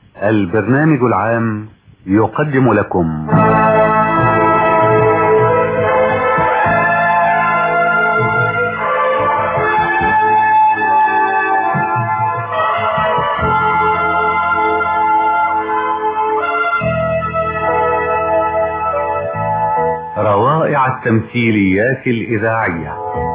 البرنامج العام يقدم لكم روائع التمثيليات الإذاعية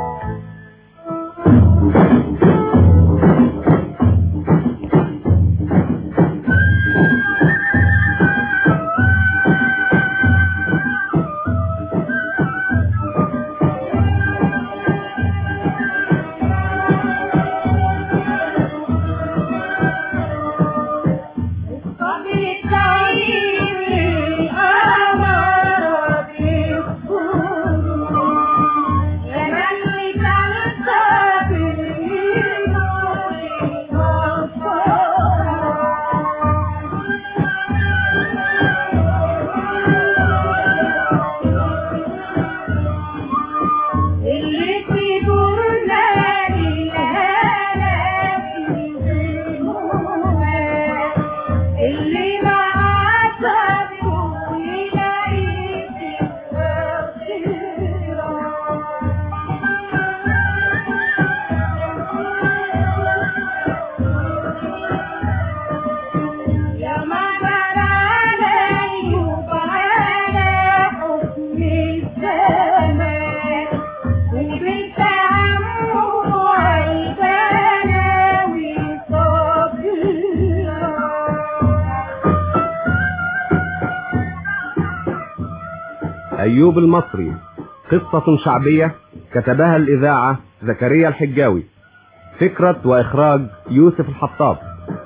أيوب المصري قصة شعبية كتبها الإذاعة زكريا الحجاوي فكرة وإخراج يوسف الحطاب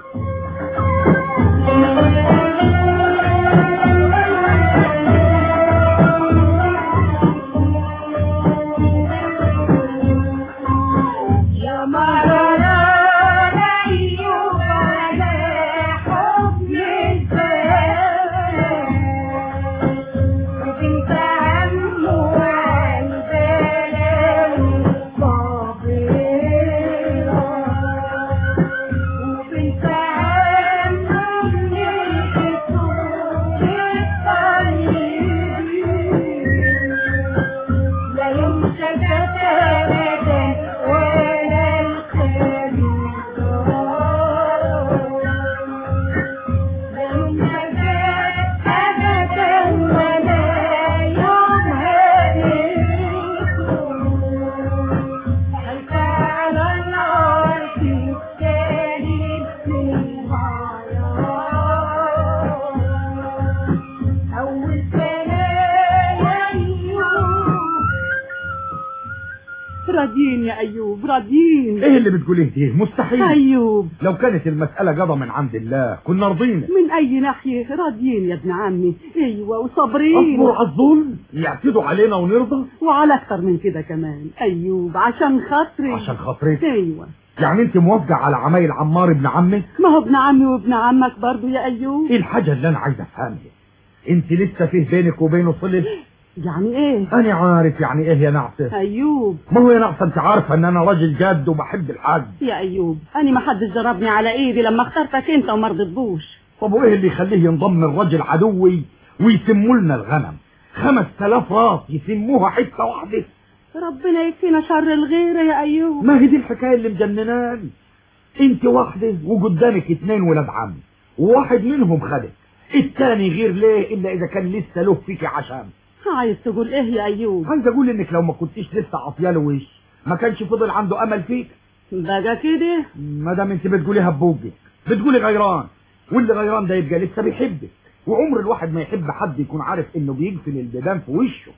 راضيين يا ايوب راضيين ايه اللي بتقوليه دي مستحيل ايوب لو كانت المسألة قضى من عند الله كنا رضينا من اي ناحية راضيين يا ابن عمي ايوه وصابرين اصبر على الظلم يعتدوا علينا ونرضى وعلى اكتر من كده كمان ايوب عشان خاطري عشان خاطرك ايوه يعني انت موافقة على عمايل عمار ابن عمك ما هو ابن عمي وابن عمك برضو يا ايوب ايه الحاجة اللي انا عايز افهمها انت لسه فيه بينك وبينه صلة يعني ايه انا عارف يعني ايه يا نعسة ايوب ما هو يا نعسة انت عارفة ان انا راجل جد وبحب الحج يا ايوب انا ما حدش ضربني على ايدي لما اخترتك انت وما رضيتبوش طب وايه اللي يخليه ينضم الراجل عدوي ويسموا لنا الغنم خمس تلاف راس يسموها حتة واحدة ربنا يكفينا شر الغير يا ايوب ما هي دي الحكاية اللي مجنناني انت واحدة وقدامك اتنين ولاد عم وواحد منهم خدك التاني غير ليه الا اذا كان لسه له فيكي عشان عايز تقول ايه يا ايوب عايز اقول انك لو ما كنتيش لسه عطياله وش ما كانش فضل عنده امل فيك بقى كده ما دام انت بتقوليها ببوجك بتقولي غيران واللي غيران ده يبقى لسه بيحبك وعمر الواحد ما يحب حد يكون عارف انه بيقفل البيبان في وشه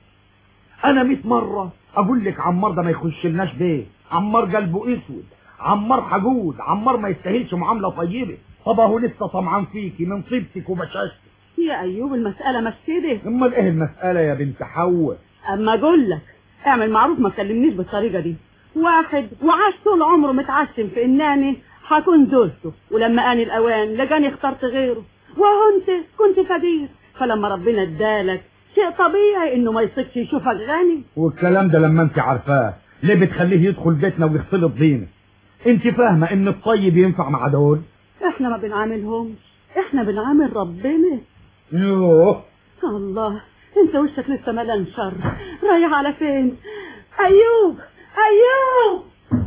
انا 100 مره اقول لك عمار ده ما يخشلناش بيه عمار قلبه اسود عمار حجود عمار ما يستاهلش معامله طيبه طب اهو لسه طمعان فيكي من طيبتك وبشاشتك يا ايوب المسألة مش كده امال ايه المساله يا بنت حواء اما اقول لك اعمل معروف ما تكلمنيش بالطريقة دي واحد وعاش طول عمره متعشم في انني هكون زوجته ولما اني الاوان لقاني اخترت غيره وهو انت كنت فقير فلما ربنا ادالك شيء طبيعي انه ما يصيبش يشوفك غني والكلام ده لما انت عارفاه ليه بتخليه يدخل بيتنا ويختلط بينا انت فاهمه ان الطيب ينفع مع دول احنا ما بنعاملهمش احنا بنعامل ربنا يوه الله انت وشك لسه ملان شر رايح على فين ايوب ايوب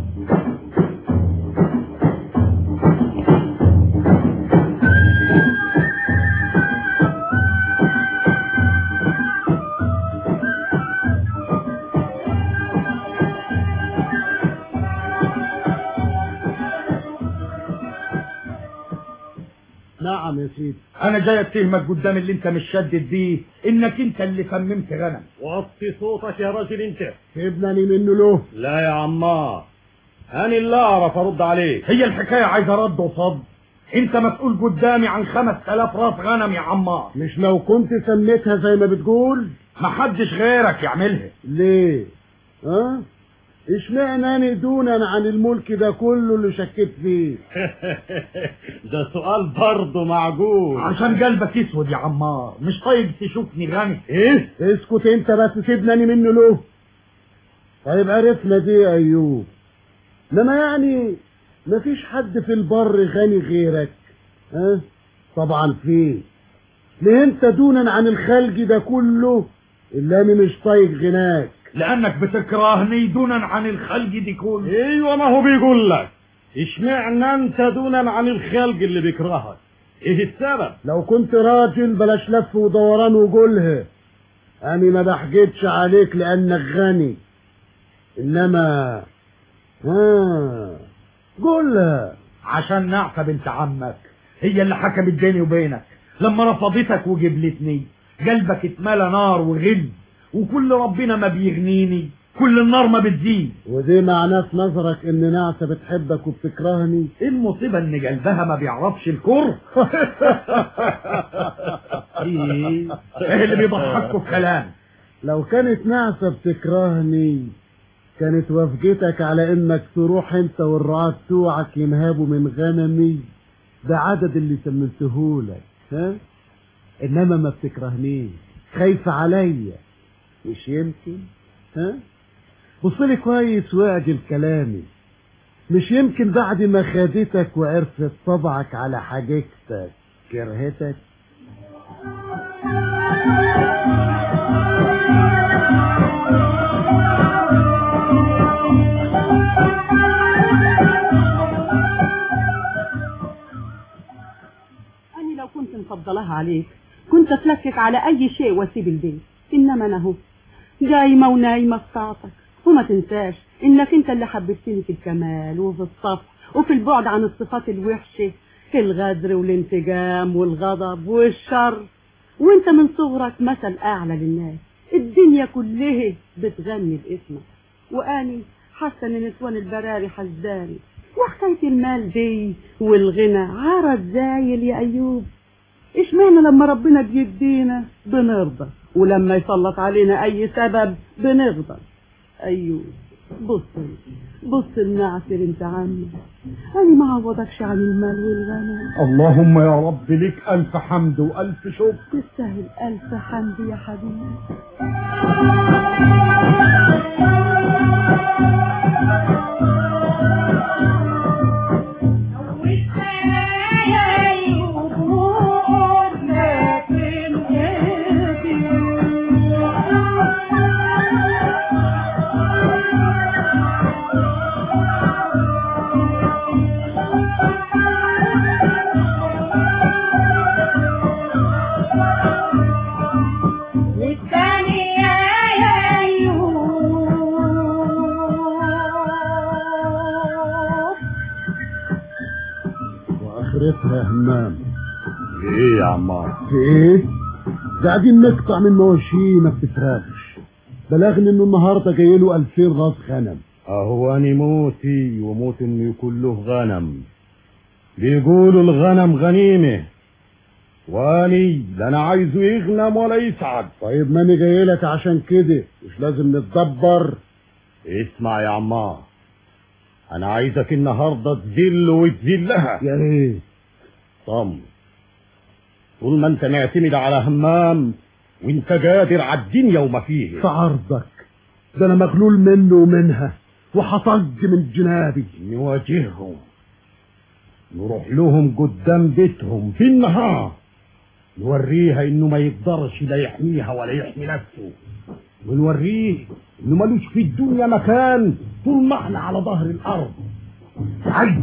نعم يا سيدي انا جاي اتهمك قدام اللي انت مش شدد بيه انك انت اللي فممت غنم وطي صوتك يا راجل انت سيبني منه له لا يا عمار انا اللي اعرف ارد عليك هي الحكاية عايزة رد وصد انت مسؤول قدامي عن خمس تلاف راس غنم يا عمار مش لو كنت سميتها زي ما بتقول محدش غيرك يعملها ليه ها اشمعنى انا دونا عن الملك ده كله اللي شكيت فيه ده سؤال برضه معقول عشان قلبك اسود يا عمار مش طايق تشوفني غني ايه اسكت انت بس سيبني منه له طيب عرفنا دي يا ايوب انما يعني مفيش حد في البر غني غيرك ها طبعا فيه ليه انت دونا عن الخلق ده كله اللي انا مش طايق غناك لانك بتكرهني دونا عن الخلق دي كله ايوه ما هو بيقول لك اشمعنى انت دونا عن الخلق اللي بيكرهك ايه السبب لو كنت راجل بلاش لف ودوران وقولها انا ما بحجدش عليك لانك غني انما ها قولها عشان نعفة بنت عمك هي اللي حكمت بيني وبينك لما رفضتك وجبلتني قلبك اتملى نار وغل وكل ربنا ما بيغنيني كل النار ما بتزيد ودي معناه في نظرك ان نعسة بتحبك وبتكرهني ايه المصيبة ان قلبها ما بيعرفش الكره ايه ايه اللي بيضحكوا في كلام لو كانت نعسة بتكرهني كانت وافقتك على انك تروح انت والرعاة بتوعك ينهبوا من غنمي بعدد اللي سمنتهولك ها انما ما بتكرهنيش خايفة عليا مش يمكن ها بصلي كويس واعجل كلامي مش يمكن بعد ما خدتك وعرفت طبعك على حاجتك كرهتك أنا لو كنت مفضلها عليك كنت أتلكك على أي شيء وأسيب البيت إنما أنا هو جايمة ونايمة في طاعتك وما تنساش إنك أنت اللي حببتني في الكمال وفي الصف وفي البعد عن الصفات الوحشة في الغدر والانتقام والغضب والشر وانت من صغرك مثل أعلى للناس الدنيا كلها بتغني باسمك وأني حاسة إن نسوان البراري حزاني وحكاية المال دي والغنى عرض زايل يا أيوب اشمعنى لما ربنا بيدينا بنرضى ولما يسلط علينا أي سبب بنغضب أيوب بص بص النعسر انت عمي أنا ما عوضكش عن المال والغنى اللهم يا رب لك الف حمد والف شكر تستاهل ألف حمد يا حبيبي واخرتها همام ايه يا عمار في ايه قاعدين نقطع من مواشيه ما بتفرغش بلغني انه النهارده جاي له 2000 راس غنم اهو اني موتي وموت انه يكون له غنم بيقولوا الغنم غنيمه واني لا انا عايزه يغنم ولا يسعد طيب ما انا جاي لك عشان كده مش لازم نتدبر اسمع يا عمار انا عايزك النهارده تذل وتذلها يا ريت طم طول ما انت معتمد على همام وانت قادر على الدنيا وما فيه في عرضك ده انا مغلول منه ومنها وحطج من جنابي نواجههم نروح لهم قدام بيتهم في النهار نوريها انه ما يقدرش لا يحميها ولا يحمي نفسه ونوريه انه ملوش في الدنيا مكان طول ما احنا على ظهر الارض تعال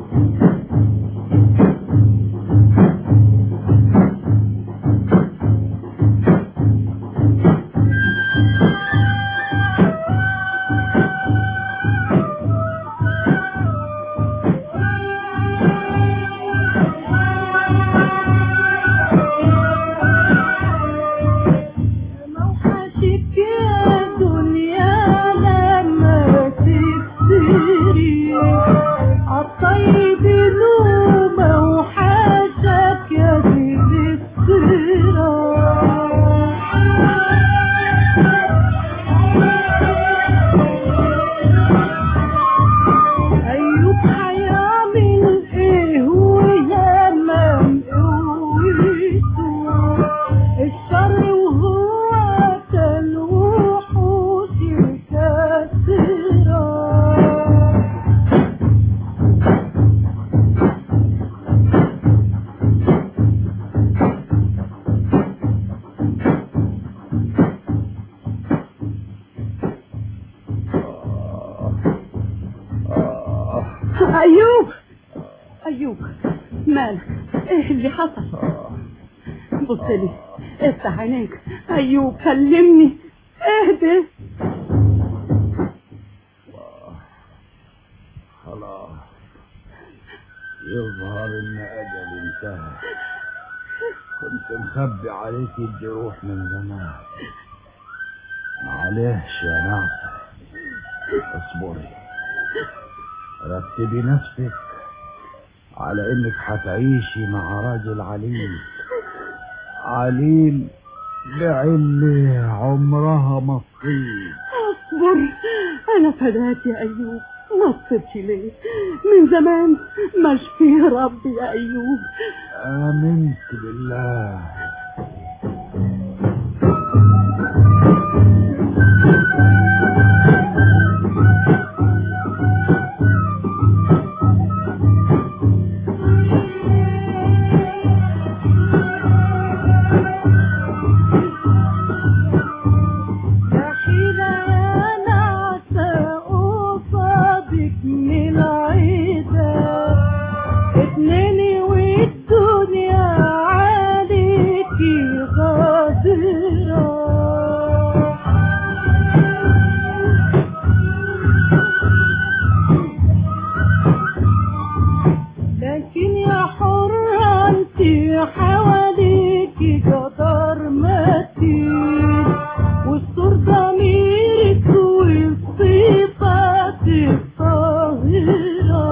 موحشك يا دنيا لما تفتري عالطيب له موحشك يا دي أيوب هيعمل إيه وياما مقويته الشر وهو تلوحه كثيرا أيوب أيوب مالك إيه اللي حصل بص لي افتح عينيك أيوب كلمني اهدى خلاص يظهر ان اجل انتهى كنت مخبي عليك الجروح من زمان معلش يا نعسة اصبري رتبي نفسك على انك هتعيشي مع راجل عليل عليل بعلة عمرها ما تطيب اصبر انا فداك يا ايوب ما تصبش ليه من زمان مشفي ربي يا ايوب آمنت بالله يا حيلة يا نعسة قصادك من العيدة اتنيني والدنيا عليكي غادرة لكن يا حرة انت حواليكي جدار متين والسور ضميرك والصفات الطاهرة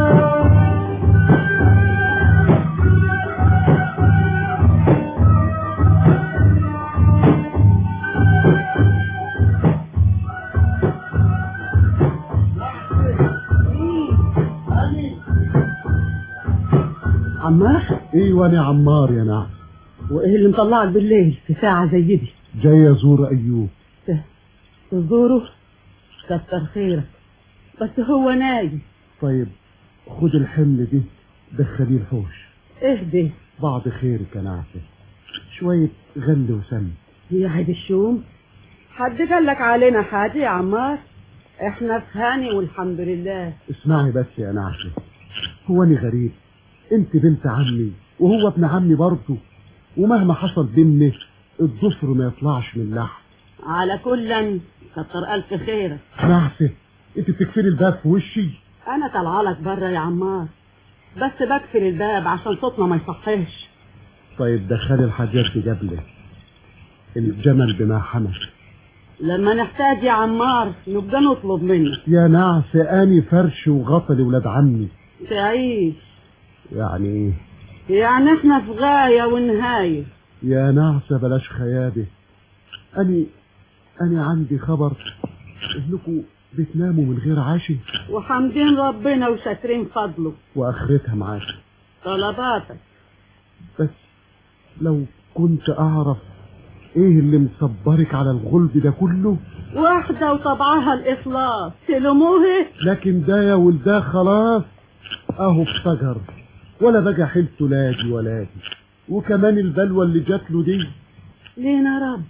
عمار ايوه انا عمار يا نعم وايه اللي مطلعك بالليل في ساعة زي دي جاي ازور ايوب تزوره كتر خيرك بس هو نايم طيب خد الحمل دي دخليه الحوش اهدي بعض خيرك يا نعسة شوية غل وسم يا عيد الشوم حد قال لك علينا حاجة يا عمار احنا في هاني والحمد لله اسمعي بس يا نعسة هو انا غريب انت بنت عمي وهو ابن عمي برضه ومهما حصل بينا الضفر ما يطلعش من لحم على كلا كتر الف خيرك نعسة انت بتقفلي الباب في وشي انا طالعه لك بره يا عمار بس بقفل الباب عشان صوتنا ما يصحيش طيب دخلي الحاجات دي قبله الجمل بما حمل لما نحتاج يا عمار نبقى نطلب منك يا نعسة اني فرش وغطى لولاد عمي تعيش يعني ايه يعني احنا في غاية ونهاية يا نعسة بلاش خيابة أني أنا عندي خبر إنكم بتناموا من غير عشي وحامدين ربنا وشاكرين فضله وآخرتها معاك طلباتك بس لو كنت أعرف إيه اللي مصبرك على الغلب ده كله واحدة وطبعها الإخلاص تلموه لكن ده يا ولده خلاص أهو افتجر ولا بقى حيلته لاجي ولا دي وكمان البلوى اللي جات له دي لينا رب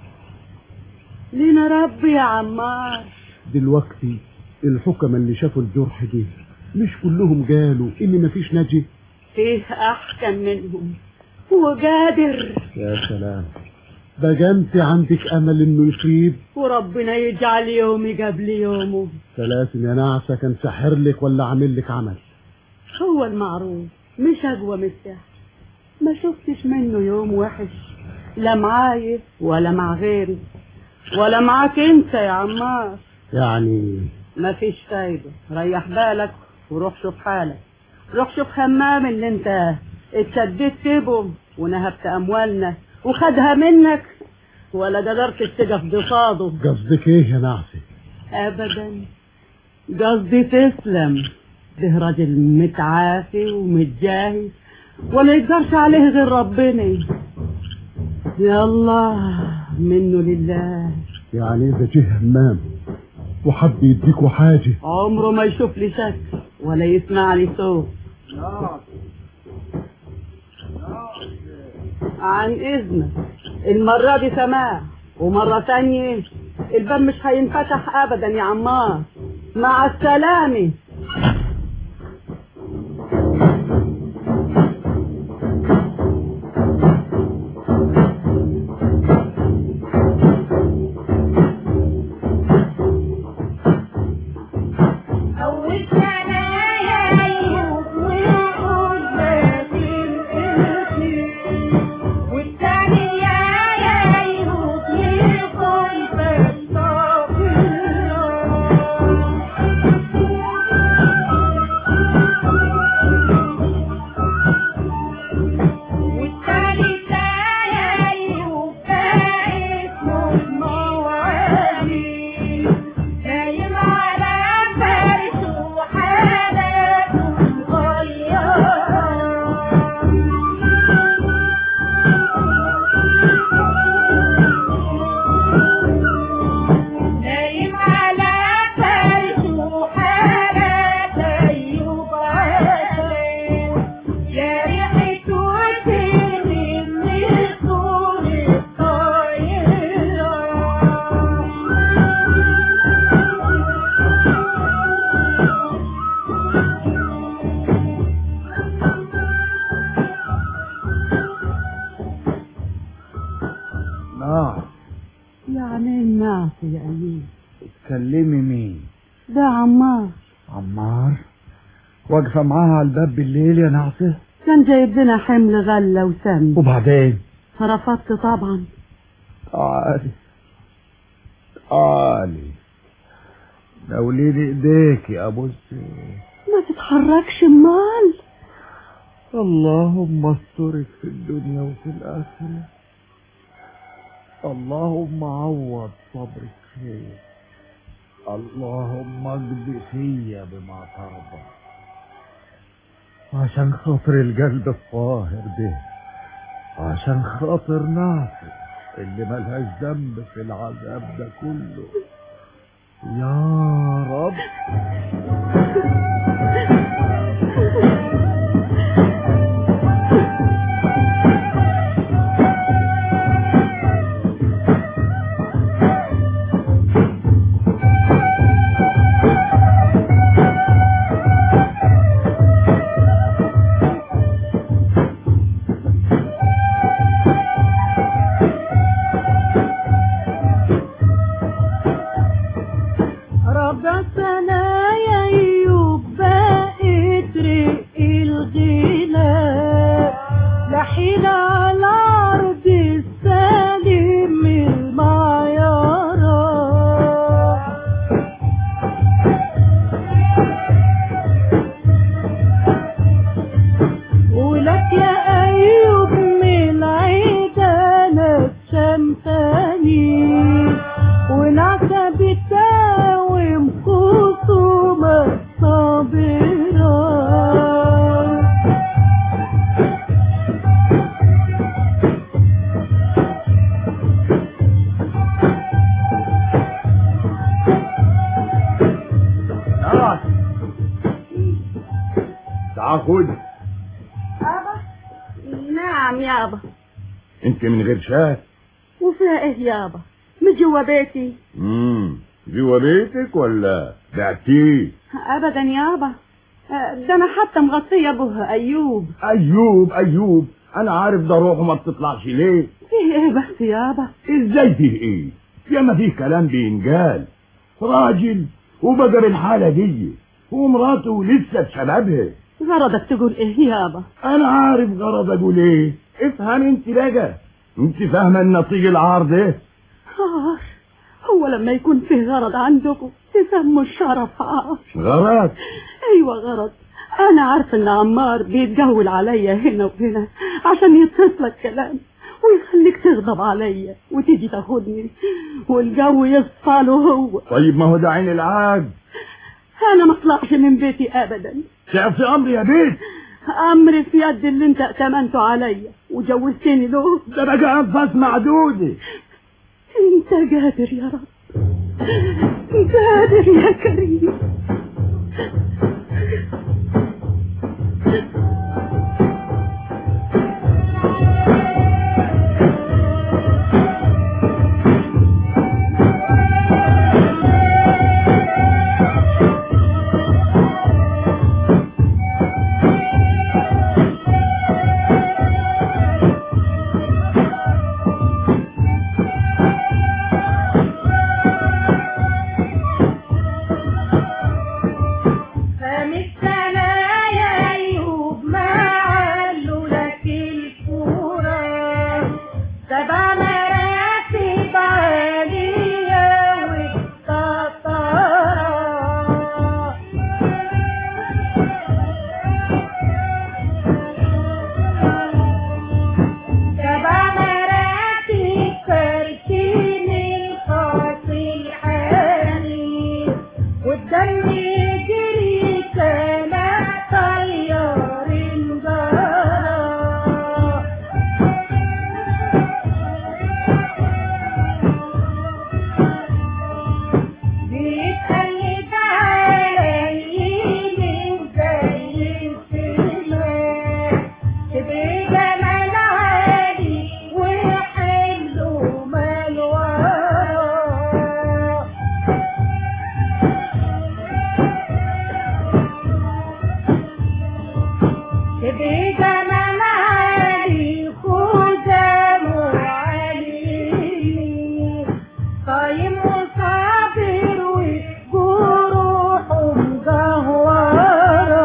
لينا رب يا عمار دلوقتي الحكم اللي شافوا الجرح دي مش كلهم قالوا ان مفيش نجي فيه احكم منهم وقادر يا سلام بقى انت عندك امل انه يصيب وربنا يجعل يومي قبل يومه سلاسل يا نعسة كان ساحر لك ولا عامل لك عمل هو المعروف مش اقوى من السحر ما شفتش منه يوم وحش لا معايا ولا مع غيري ولا معاك انت يا عمار يعني مفيش فايدة ريح بالك وروح شوف حالك روح شوف همام اللي انت اتشددت تبه ونهبت اموالنا وخدها منك ولا قدرت تقف بصاده قصدك ايه يا نعسة ابدا قصدي تسلم ده راجل متعافي ومتجاهز ولا يقدرش عليه غير ربنا يلا منه لله يعني اذا جه همام وحب يديكوا حاجة عمره ما يشوف لي شكل ولا يسمع لي صوت عن اذنك المرة دي سماع ومرة تانية الباب مش هينفتح ابدا يا عمار مع السلامة أول سنة يا أيوب وقلنا تنقصي والثانية يا أيوب لقلبك صافية والثالثة يا أيوب بقت موعدي نايم على فرش وحالته مغيرة نايم على فرش وحالته يبعث يا ريحته ترمي من طول الطايرة نعم يعني الناس يا ايوب تكلمي مين ده عمار عمار واقفة معاها على الباب بالليل يا نعسة كان جايب لنا حمل غلة وسمن وبعدين رفضت طبعا تعالي تعالي دولي لي ايديك يا ابو السيف ما تتحركش مال اللهم استرك في الدنيا وفي الآخرة اللهم عوض صبرك خير اللهم اقضي فيا بما ترضى عشان خاطر القلب الطاهر ده عشان خاطر ناصر اللي ملهاش ذنب في العذاب ده كله يا رب ربنا يا ايوب بقيت رق الغنى لحين على عرض السليم المعيارة ولك يا أيوب من عيدانك شمتاني ونعسى بتاوم خصومك صابرة انت من غير شاه وفيها ايه يابا مش جوا بيتي امم جوا بيتك ولا بعتيه ابدا يابا آه، ده انا حتى مغطيه به ايوب ايوب ايوب انا عارف ده روحه ما بتطلعش ليه فيه ايه بس يابا ازاي فيه ايه ياما فيه كلام بينقال راجل وبقى بالحاله دي ومراته لسه بشبابها غرضك تقول ايه يابا انا عارف غرض اقول ايه افهم انت بقى انت فاهمه النتيجه العار ده عار هو لما يكون فيه غرض عندكم تسموا الشرف عار غرض ايوه غرض انا عارفه ان عمار بيتجول عليا هنا وهنا عشان يتصلك كلام ويخليك تغضب عليا وتيجي تاخدني والجو يصفى له هو طيب ما هو ده عين العاج انا ما اطلعش من بيتي ابدا تعرفي امري يا بيت امري في يد اللي انت ائتمنته عليا وجوزتني له ده بقى انفاس معدوده انت قادر يا رب قادر يا كريم فمثلنا يا أيوب ما علوا لك الكورة سبع مراتب عالية والسطارة سبع مراتب فرشين الخاص الحنين والدم يجري كما طيار جرى بيتقلب علي من زي السماء تبقى جمال عالي وحلو مال ورا تبقى جمال عالي خدام وعلي قايم وصابر وجروح مجهورة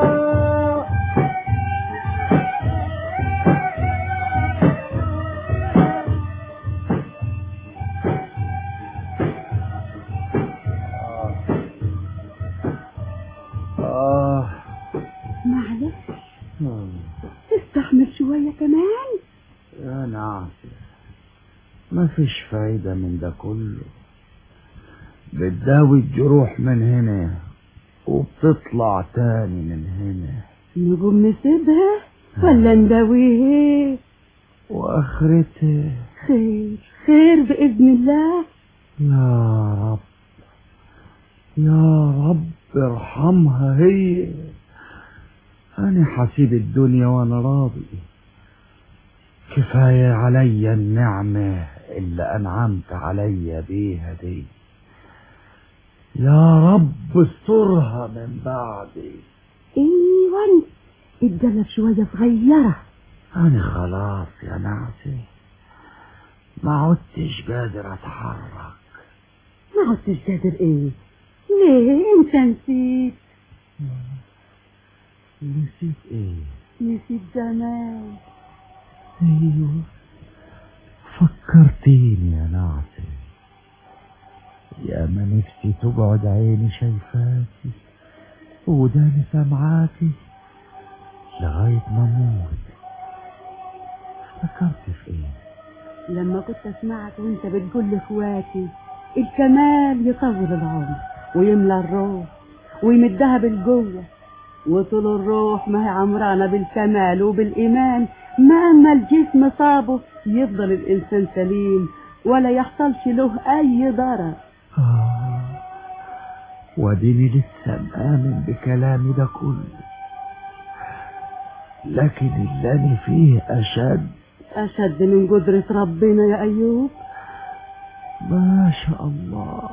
اه معلش تستحمل شوية كمان يا ناصر ما فيش فايدة من ده كله بتداوي الجروح من هنا وبتطلع تاني من هنا نقوم نسيبها ولا نداويها واخرتها خير خير بإذن الله يا رب يا رب ارحمها هي انا حسيب الدنيا وانا راضي كفاية عليا النعمة اللي انعمت عليا بيها دي يا رب استرها من بعدي ايوه الجنة شوية صغيرة انا خلاص يا نعسي ما عدتش قادر اتحرك ما عدتش قادر ايه ليه انت نسيت نسيت ايه نسيت زمان ايوه فكرتيني يا ناصر يا ما نفسي تقعد عيني شايفاكي وداني سامعاكي لغاية ما اموت افتكرت في ايه لما كنت اسمعك وانت بتقول لاخواتي الكمال يطول العمر ويملى الروح ويمدها بالجوه وطول الروح ما هي عمرانة بالكمال وبالإيمان مهما الجسم صابه يفضل الإنسان سليم ولا يحصلش له أي ضرر آه واديني لسه مآمن بكلامي ده كله لكن اللي أنا فيه أشد أشد من قدرة ربنا يا أيوب ما شاء الله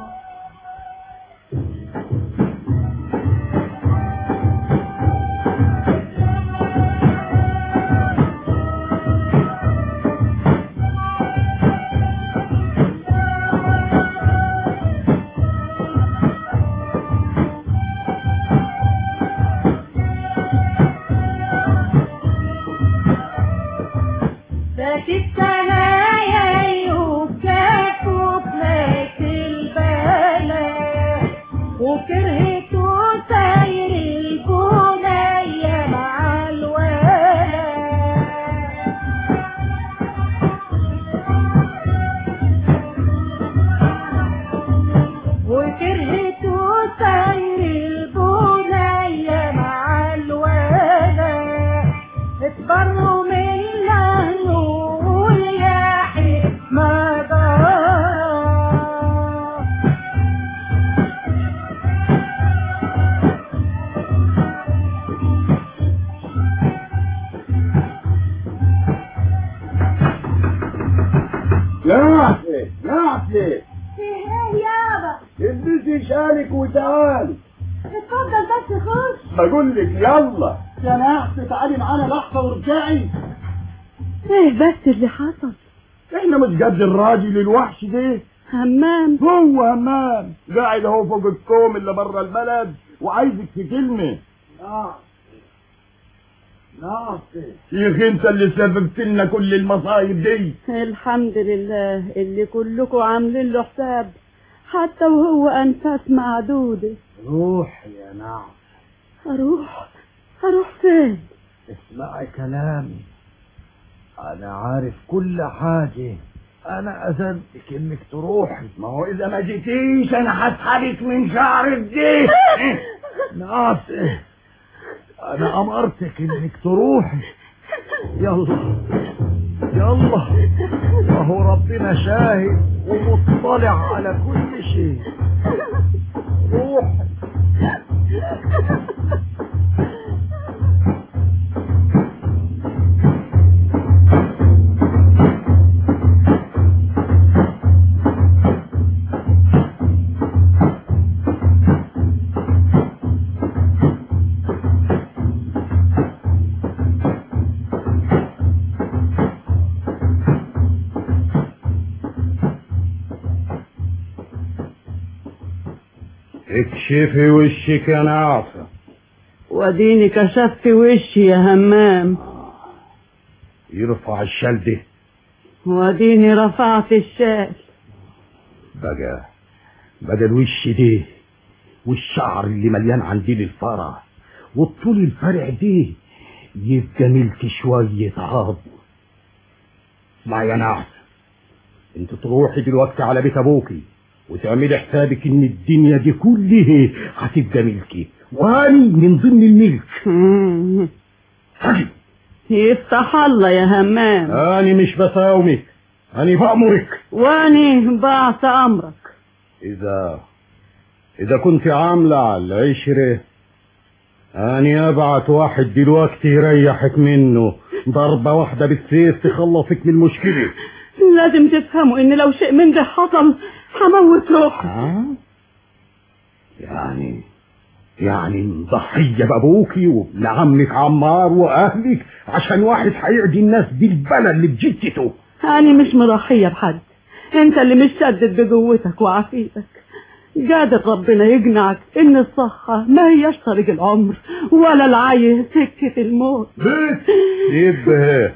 فاتت يا أيوب جاتوا بنات البلد وكرهتوا سير البنية مع الولد وكرهتوا سير البنية مع الولد اتبروا من نقول يا حكمة جرى يا عسل يا عسل ايه يابا البسي شالك وتعالي اتفضل بس خش بقول لك يلا يا نعس تعالي معانا لحظه وارجعي ايه بس اللي حصل احنا مش قد الراجل الوحش ده همام هو همام قاعد اهو فوق الكوم اللي بره البلد وعايزك في كلمه ناصر ناصر شيخ انت اللي سببت لنا كل المصايب دي الحمد لله اللي كلكم عاملين له حساب حتى وهو أنفاس معدودة روح يا ناصر أروح أروح فين اسمعي كلامي انا عارف كل حاجة انا اذنتك انك تروحي ما هو اذا ما جيتيش انا هسحبك من شعرك دي ناصر انا امرتك انك تروحي يلا يلا وهو ربنا شاهد ومطلع على كل شيء روحي اكشفي وشك يا ناصر وديني كشفت وشي يا همام يرفع الشال ده وديني رفعت الشال بقى بدل وش ده والشعر اللي مليان عندي للفرع والطول الفرع ده يبقى ملك شوية عظم اسمع يا نعس انت تروحي دلوقتي على بيت ابوكي وتعملي حسابك ان الدنيا دي كلها هتبقى ملكي واني من ضمن الملك مم. حاجي يفتح الله يا همام اني مش بساومك اني بأمرك واني بعت امرك إذا إذا كنت عاملة على العشرة أني أبعت واحد دلوقتي يريحك منه ضربة واحدة بالسيف تخلصك من المشكلة لازم تفهموا ان لو شيء من ده حصل هموت روحي ها؟ يعني يعني ضحية بأبوكي وابن عمك عمار وأهلك عشان واحد هيعدي الناس بالبلا اللي بجدته أنا مش مضحية بحد أنت اللي مش شدد بقوتك وعافيتك قادر ربنا يقنعك إن الصحة ما هيش طريق العمر ولا العيه سكة الموت بس يبه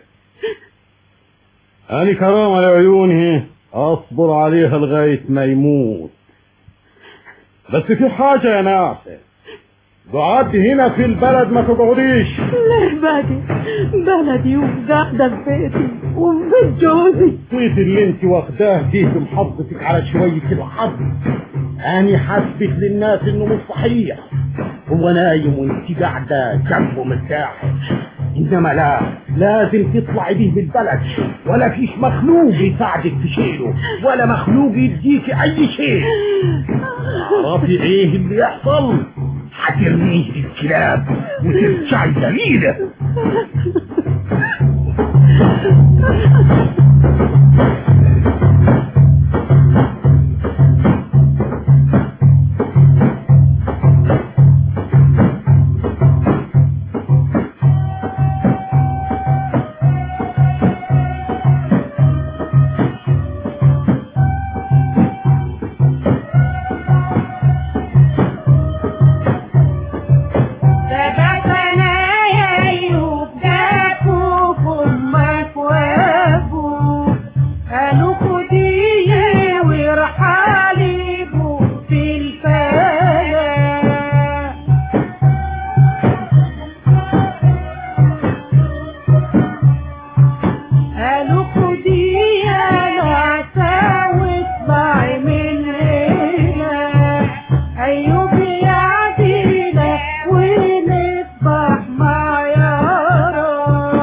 أنا كرامة لعيونه أصبر عليها لغاية ما يموت بس في حاجة يا ناصر قعدت هنا في البلد ما تقعديش ليه باقي بلدي وقاعدة في بيتي وفي بيت جوزي الصيت اللي انت واخداه دي بمحافظتك على شوية الحظ أنا حسبت للناس إنه مش صحيح هو نايم وانت قاعدة جنبه مرتاحة إنما لا لازم تطلعي بيه بالبلد ولا فيش مخلوق يساعدك تشيله ولا مخلوق يديك أي شيء تعرفي إيه اللي يحصل؟ هترميه الكلاب وترجعي ذليلة سبقنا يا أيوب جاكوا أمك وأبوك قالوا خدي وارحلي في الفلاح قالوا خدي يا نعسة واطلعي من هنا أيوب يعدينا ونصبح مع يارا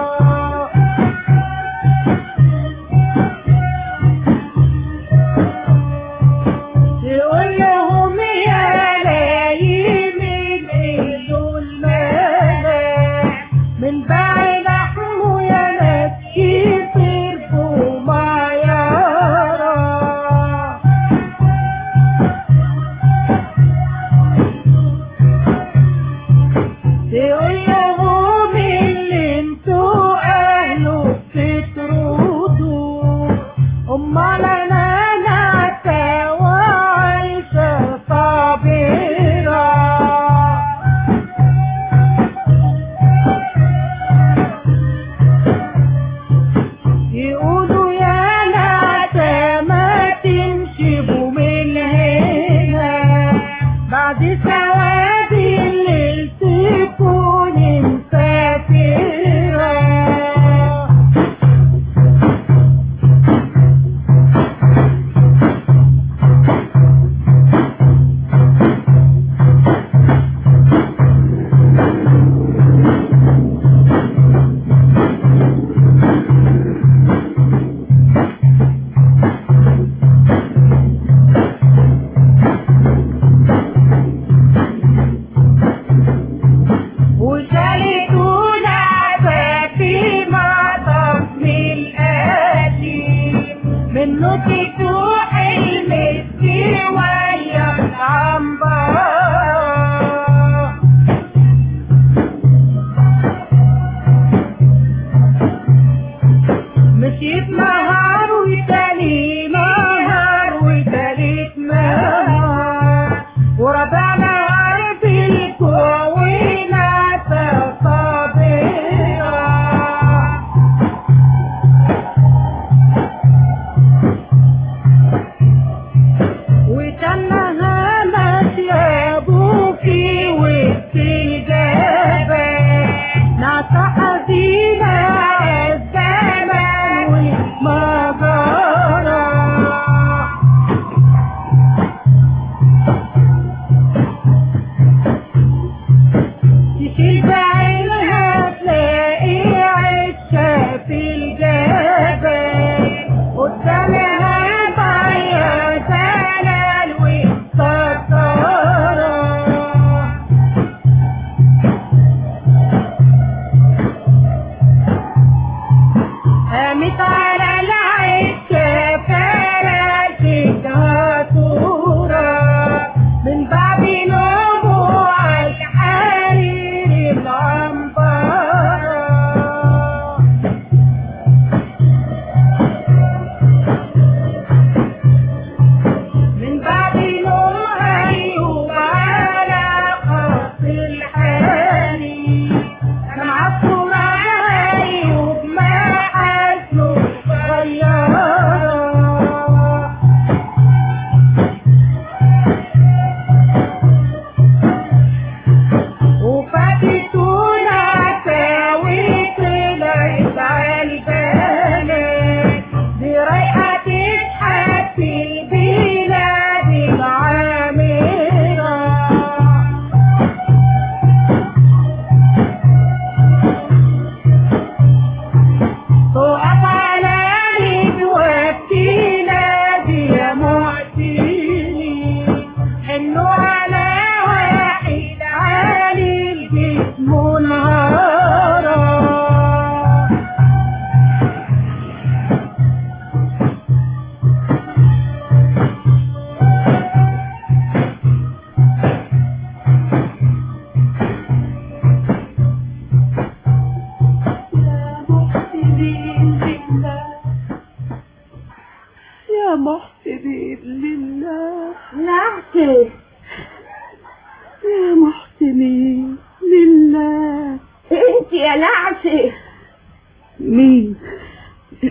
تقول لهم يا لايم الإيدوا الملاح من باع لحمه يا ناس يصرفوا مع يارا تقول لهم اللي انتوا اهله بتطردوا امال انا نعسى وعايشه صابره يقولوا يا نعسى ما تنشبوا من هنا بعد سواد الليل تكون مسافرة وشالتونا بابي مطر من القديم منه تتوح المسكي ويا العنبر مشيت نهار وتاني نهار وتالت نهار وربع نهار في الكوينة صابرة وتنها ماشية ابوكي وسط الجبل ناس حزينة الزمن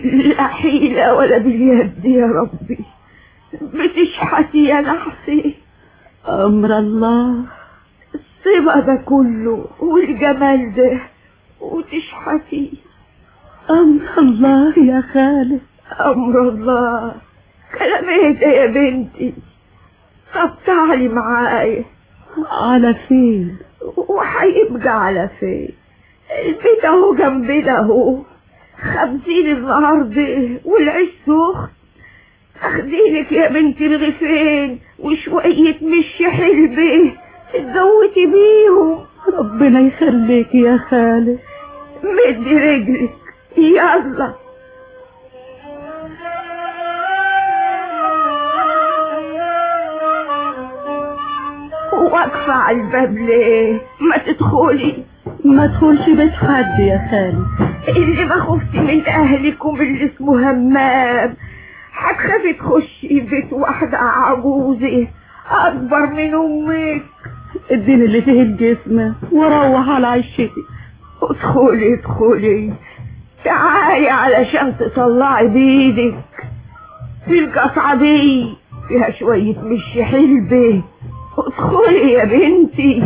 لا حيلة ولا باليد يا ربي بتشحتي يا نحسي أمر الله الصبا ده كله والجمال ده وتشحتي أمر الله يا خالد أمر الله كلام ايه ده يا بنتي طب تعالي معايا على فين وهيبقى على فين البيت اهو جنبنا اهو خبزين النهارده والعيش سخن اخديلك يا بنتي رغيفين وشوية مش حلبة تزوتي بيهم ربنا يخليك يا خالد مدي رجلك يلا واقفة على الباب ليه ما تدخلي ما تدخلش بيت حد يا خالد اللي ما خفتي من اهلكم اللي اسمه همام هتخافي تخشي بيت واحدة عجوزة اكبر من امك اديني اللي فيه الجسم وروح على عشتي ادخلي ادخلي تعالي علشان تطلعي بايدك في القصعة دي فيها شوية مش حلبة ادخلي يا بنتي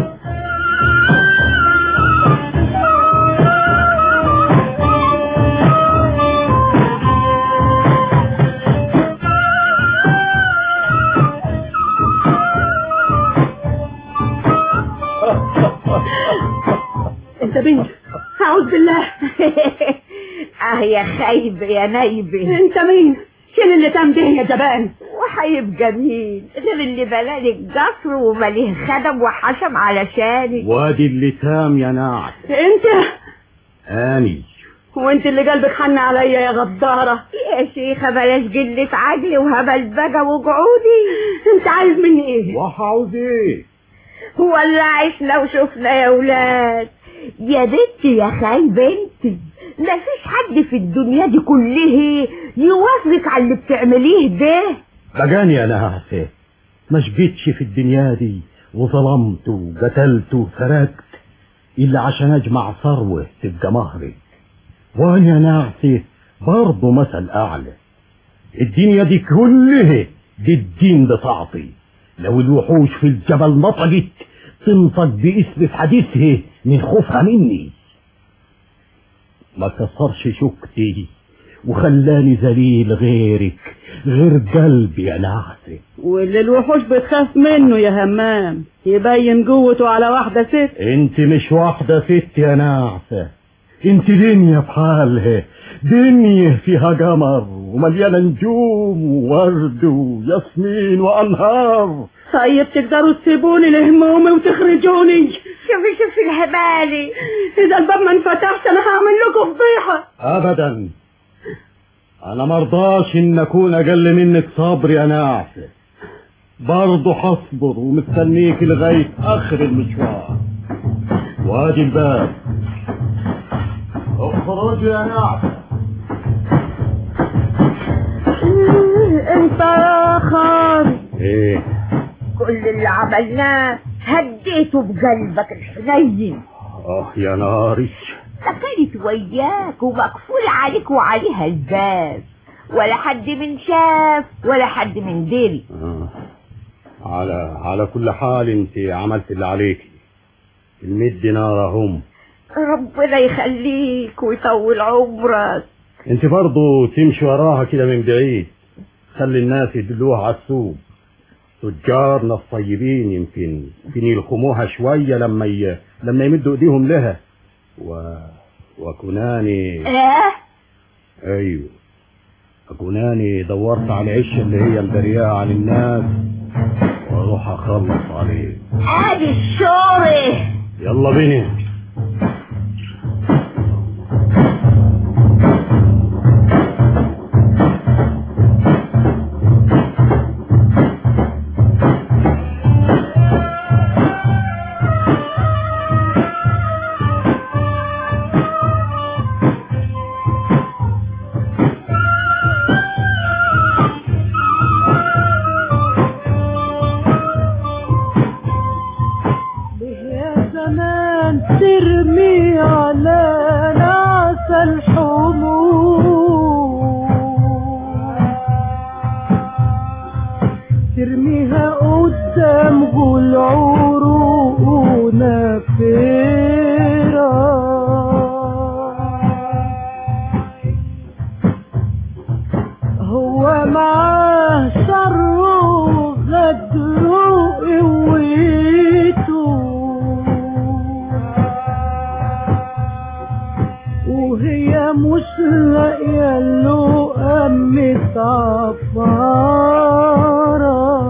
انت بنت اعوذ بالله اه يا خايبة يا نايبة انت مين شيل اللي تم ده يا جبان وهيبقى مين غير اللي بلالك قصر ومليه خدم وحشم علشانك وادي اللي تام يا ناعم انت اني وانت اللي قلبك حن عليا يا غدارة يا شيخة بلاش قلة عجل وهبل بقى وقعودي انت عايز مني ايه وعاوز ايه ولا عشنا وشفنا يا ولاد يا بنتي يا خاي بنتي مفيش حد في الدنيا دي كلها يوافقك على اللي بتعمليه ده بقاني يا ناعسة ما شبيتش في الدنيا دي وظلمت وقتلت وسرقت إلا عشان أجمع ثروة تبقى مهري وأنا يا ناعسة برضه مثل أعلى الدنيا دي كلها دي الدين بتعطي لو الوحوش في الجبل نطقت تنطق باسم في حديثها من خوفها مني ما كسرش شوكتي وخلاني ذليل غيرك غير قلبي يا نعسة واللي الوحوش بتخاف منه يا همام يبين قوته على واحدة ست انت مش واحدة ست يا نعسة انت دنيا بحالها دنيا فيها قمر ومليانة نجوم وورد وياسمين وانهار طيب تقدروا تسيبوني لهمومي وتخرجوني شوفي شوفي الهبالي اذا الباب ما انفتحش انا هعمل لكم فضيحة ابدا انا مرضاش ان اكون اقل منك صبر يا نعسة برضه هصبر ومستنيك لغاية اخر المشوار وادي الباب اخرج يا نعسة انت يا خالد ايه كل اللي عملناه هديته بقلبك الحنين اه يا ناري سكنت وياك ومقفول عليك وعليها الباب ولا حد من شاف ولا حد من دري آه. على على كل حال انت عملت اللي عليكي المد دينار هم ربنا يخليك ويطول عمرك انت برضو تمشي وراها كده من بعيد خلي الناس يدلوها على السوق تجارنا الطيبين يمكن يمكن يلخموها شوية لما ي... لما يمدوا ايديهم لها و... وكناني اه ايوه كناني دورت على العش اللي هي مدرياها عن الناس واروح اخلص عليه ادي الشوري يلا بينا يا زمان والعروق نفيرة هو معاه شر وغدر وقوته وهي مش لاقيه له قمة عفارة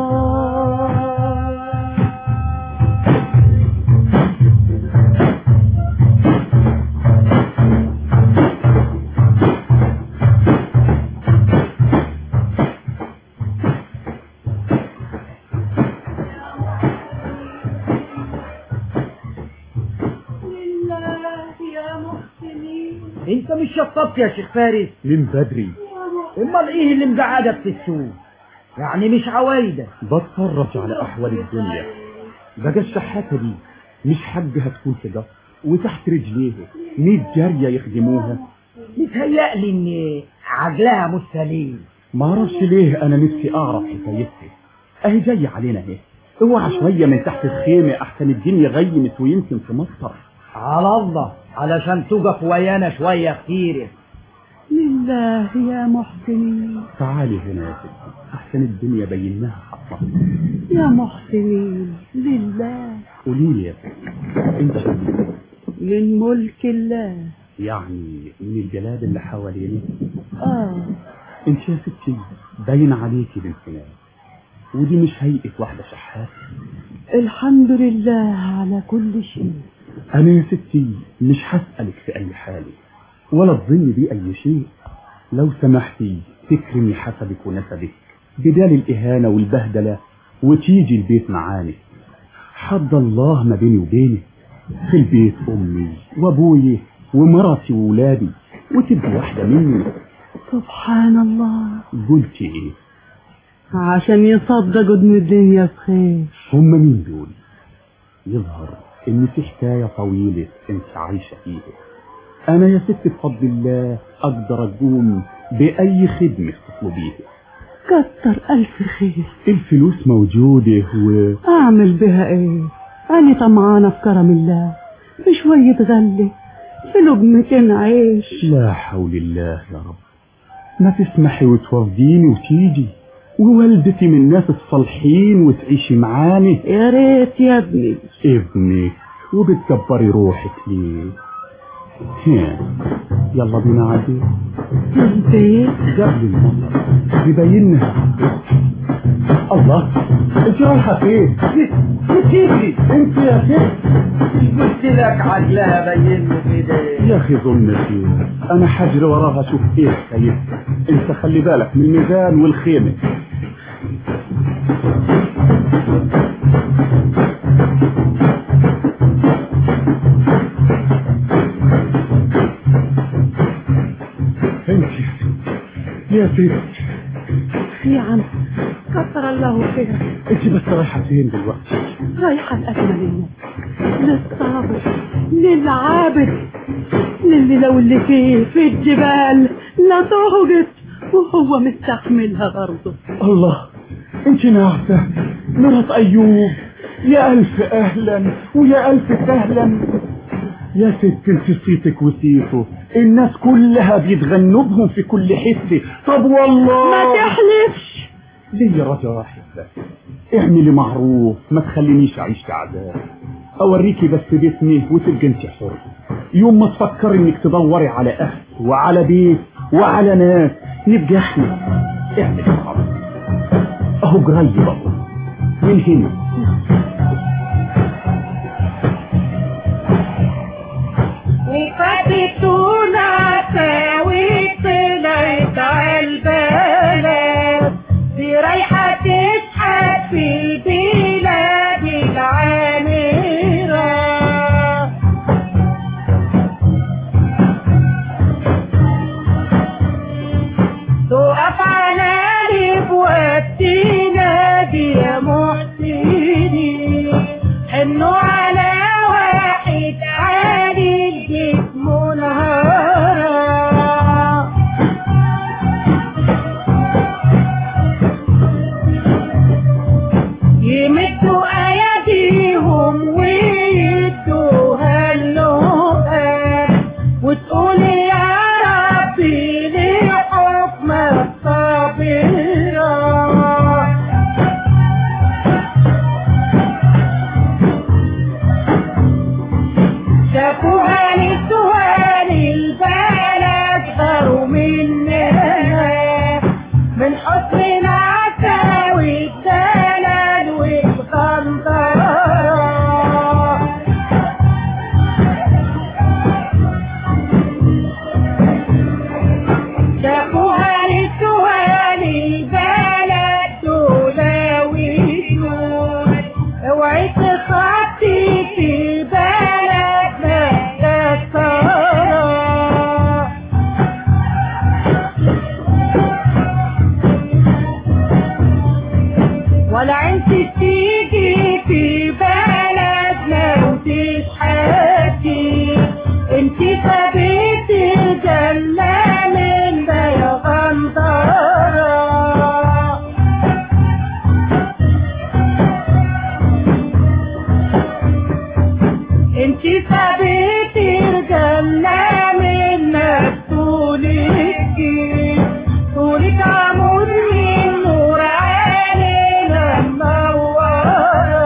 يا محسنين انت مش شطبت يا شيخ فارس من بدري امال ايه اللي مقعدك في السوق يعني مش عوايدك بتفرج على احوال الدنيا بقى الشحاتة دي مش حقها تكون في ده وتحت رجليه مية جارية يخدموها متهيألي ان عجلها مش سليم ما اعرفش ليه انا نفسي اعرف حكايتها اهي جاية علينا اهي اوعى شوية من تحت الخيمة احسن الدنيا غيمت ويمكن تمطر على الله علشان تقف ويانا شوية كتير لله يا محسنين تعالي هنا يا ستي احسن الدنيا بيناها حقها يا محسنين لله قولي لي يا ستي انت شايفة من ملك الله يعني من الجلاد اللي حوالينا اه انت يا ستي باين عليكي بانحناء ودي مش هيئة واحدة شحاتة الحمد لله على كل شيء أنا يا ستي مش هسألك في أي حالة ولا تظني بي أي شيء لو سمحتي تكرمي حسبك ونسبك بدال الإهانة والبهدلة وتيجي البيت معاني حد الله ما بيني وبينك في البيت أمي وأبوي ومرتي وولادي وتبقي واحدة مني سبحان الله قلتي إيه عشان يصدقوا ان الدنيا بخير هم مين دول يظهر ان في حكاية طويلة انت عايشة فيها انا يا ست بفضل الله اقدر اقوم باي خدمة تطلبيها كتر الف خير الفلوس موجودة و اعمل بها ايه انا طمعانة في كرم الله بشوية غلة في لقمتين عيش لا حول الله يا رب ما تسمحي وتوفديني وتيجي ووالدتي من الناس الصالحين وتعيشي معاني يا ريت يا ابني ابنك وبتكبري روحك ليه هي. يلا بينا عادي البيت قبل المطر يبينها الله انت رايحه فين تجري انت يا ست قلت لك عجلها بينه كده يا اخي ظن خير انا حجري وراها اشوف ايه حكايتها انت خلي بالك من الميزان والخيمه انت يا ست يا ست في عم كتر الله خيرك انت بس رايحه فين دلوقتي رايحة الأجمل الناس للصابر للعابد للي لو اللي فيه في الجبال لا تهجت وهو مستحملها برضه الله انت نعسة مرات ايوب يا الف اهلا ويا الف سهلا يا ست انت صيتك وسيفه الناس كلها بيتغنوا بهم في كل حتة طب والله ما تحلفش ليه يا رجا حبة اعملي معروف ما تخلينيش اعيش في عذاب اوريكي بس باسمي وتبقى انت حر يوم ما تفكري انك تدوري على اهل وعلى بيت وعلى ناس نبقى احنا اعملي معروف اهو قريب اهو من هنا وفتتونا ساوي طلعت عالبلد دي رايحة تشحت في البلاد العامرة تقف على ربوة نادي يا محسنين حنوا على واحد عالي الجسم نهارا البلد تلاويون اوعي تخطي في البلد ما تكسرها ولا انت تيجي في بلدنا وتشحتي انت سبيت الجنة من ده يا غندرة انت سبيت الجنة من مفتولك طولك عمود من نور علينا منورة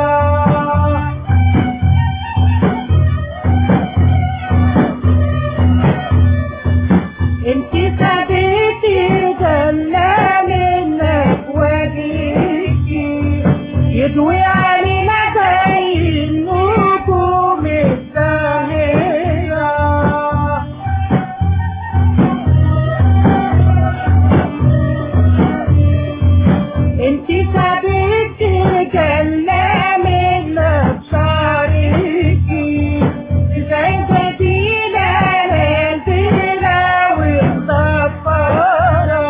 انت سبيت الجنة منك وجهك يضوي علينا زي النجوم الزاهرة انت سبيت الجنة منك شعرك زي بديلة نازلة ومصفرة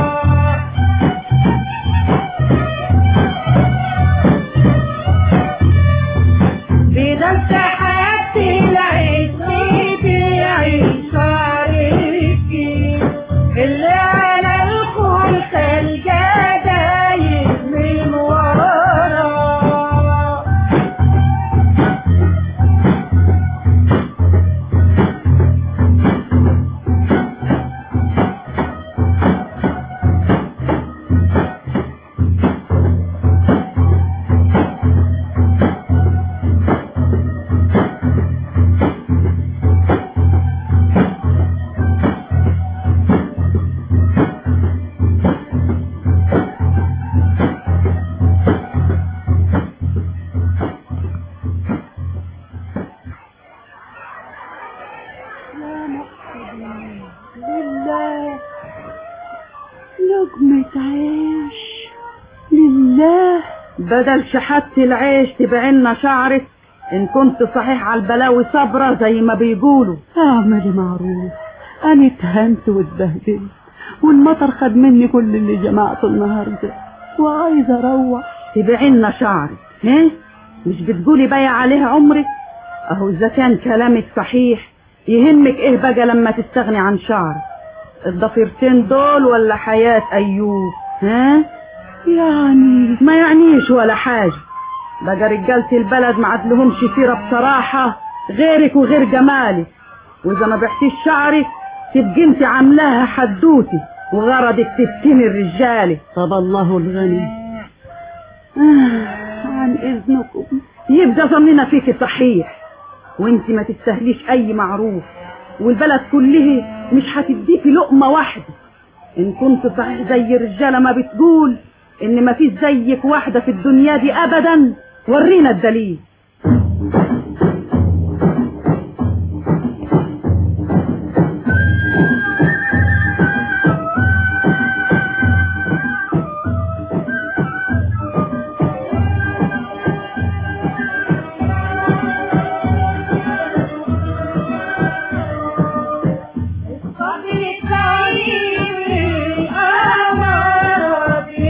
بيضا سحبت العزم بعيش شعرك اللي على الخلق الجدايد من ورا يا مقصدي لله لقمة عيش لله بدل شحات العيش تبعنا شعرك ان كنت صحيح على البلاوي صبرة زي ما بيقولوا اعملي معروف انا اتهنت واتبهدلت والمطر خد مني كل اللي جمعته النهارده وعايزه اروح تبعنا شعرك ايه مش بتقولي بايع عليه عمرك اهو اذا كان كلامك صحيح يهمك ايه بقى لما تستغني عن شعرك الضفيرتين دول ولا حياة ايوب ها يعني ما يعنيش ولا حاجة بقى رجالة البلد ما عدلهمش سيرة بصراحة غيرك وغير جمالك واذا ما بعتيش شعرك تبقي انت عاملاها حدوتي وغرضك تفتني الرجالة طب الله الغني آه عن اذنكم يبقى ظننا فيك صحيح وانت ما تستهليش اي معروف والبلد كله مش هتديكي لقمة واحدة ان كنت صحيح زي الرجالة ما بتقول ان ما فيش زيك واحدة في الدنيا دي ابدا ورينا الدليل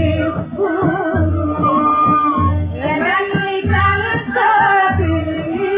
يا من كان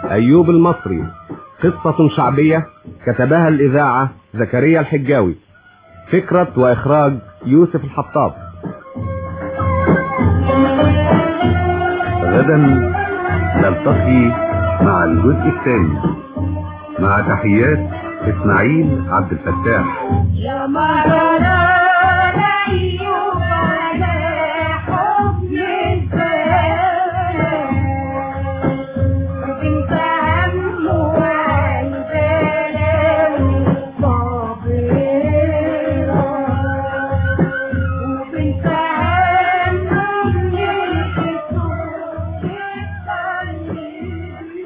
أيوب المصري قصة شعبية كتبها الإذاعة زكريا الحجاوي فكرة وإخراج يوسف الحطاب غدا نلتقي مع الجزء الثاني مع تحيات اسماعيل عبد الفتاح يا مرارا